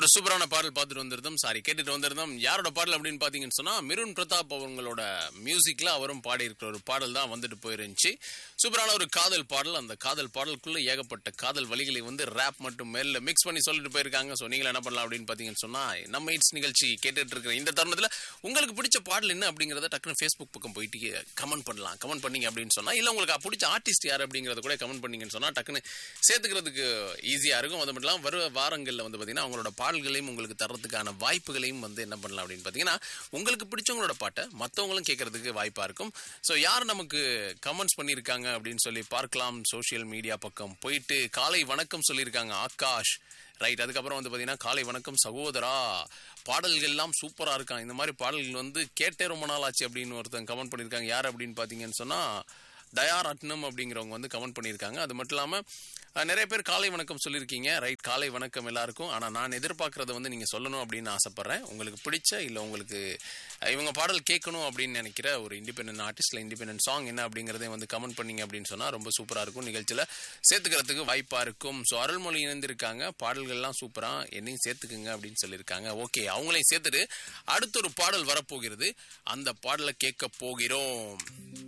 ஒரு சூப்பரான பாடல் பார்த்துட்டு வந்திருந்தோம் சாரி கேட்டுட்டு வந்திருந்தோம் யாரோட பாடல் அப்படின்னு பாத்தீங்கன்னு சொன்னா மிருன் பிரதாப் அவங்களோட மியூசிக்ல அவரும் பாடி இருக்கிற ஒரு பாடல் தான் வந்துட்டு போயிருந்துச்சு சூப்பரான ஒரு காதல் பாடல் அந்த காதல் பாடலுக்குள்ள ஏகப்பட்ட காதல் வழிகளை வந்து ரேப் மற்றும் மேல மிக்ஸ் பண்ணி சொல்லிட்டு போயிருக்காங்க ஸோ நீங்களும் என்ன பண்ணலாம் அப்படின்னு பாத்தீங்கன்னு சொன்னா நம்ம இட்ஸ் நிகழ்ச்சி கேட்டுட்டு இருக்கிற இந்த தருணத்துல உங்களுக்கு பிடிச்ச பாடல் என்ன அப்படிங்கறத டக்குனு ஃபேஸ்புக் பக்கம் போயிட்டு கமெண்ட் பண்ணலாம் கமெண்ட் பண்ணீங்க அப்படின்னு சொன்னா இல்ல உங்களுக்கு பிடிச்ச ஆர்டிஸ்ட் யார் அப்படிங்கறத கூட கமெண்ட் பண்ணீங்கன்னு சொன்னா டக்குன்னு சேர்த்துக்கிறதுக்கு ஈஸியா இருக்கும் அது மட்டும் இல்லாம வரும் வாரங்கள்ல வந்து பாத்தீங்கன்னா அவங்களோட பாடல்களையும் உங்களுக்கு தர்றதுக்கான வாய்ப்புகளையும் வந்து என்ன பண்ணலாம் அப்படின்னு பாத்தீங்கன்னா உங்களுக்கு பிடிச்சவங்களோட பாட்டை மத்தவங்களும் கேட்கறதுக்கு வாய்ப்பா இருக்கும் ஸோ யார் நமக்கு கமெண்ட்ஸ் பண்ணியிருக்காங்க அப்படின்னு சொல்லி பார்க்கலாம் சோஷியல் மீடியா பக்கம் போயிட்டு காலை வணக்கம் சொல்லியிருக்காங்க ஆகாஷ் ரைட் அதுக்கப்புறம் வந்து பாத்தீங்கன்னா காலை வணக்கம் சகோதரா பாடல்கள் எல்லாம் சூப்பரா இருக்கான் இந்த மாதிரி பாடல்கள் வந்து கேட்டே ரொம்ப நாள் ஆச்சு அப்படின்னு ஒருத்தன் கமெண்ட் பண்ணியிருக்காங்க யார் அப்படின்னு பாத்தீங்கன்னு சொன்னா தயார் அட்னம் அப்படிங்கிறவங்க வந்து கமெண்ட் பண்ணியிருக்காங்க அது மட்டும் இல்லாமல் அஹ், நிறைய பேர் காலை வணக்கம் சொல்லியிருக்கீங்க ரைட் காலை வணக்கம் எல்லாருக்கும் ஆனால் நான் எதிர்பார்க்கறத வந்து நீங்கள் சொல்லணும் அப்படின்னு ஆசைப்பட்றேன் உங்களுக்கு பிடிச்ச இல்லை உங்களுக்கு அஹ், இவங்க பாடல் கேட்கணும் அப்படின்னு நினைக்கிற ஒரு இண்டிபெண்டன்ட் ஆர்டிஸ்ட் இண்டிபெண்டன்ட் சாங் என்ன அப்படிங்கிறதையும் வந்து கமெண்ட் பண்ணீங்க அப்படின்னு சொன்னால் ரொம்ப சூப்பராக இருக்கும் நிகழ்ச்சியில் சேர்த்துக்கிறதுக்கு வாய்ப்பாக இருக்கும் ஸோ அருள்மொழி இணைந்திருக்காங்க பாடல்கள்லாம் சூப்பராக என்னையும் சேர்த்துக்குங்க அப்படின்னு சொல்லியிருக்காங்க ஓகே அவங்களையும் சேர்த்துட்டு அடுத்த ஒரு பாடல் வரப்போகிறது அந்த பாடலை கேட்க போகிறோம்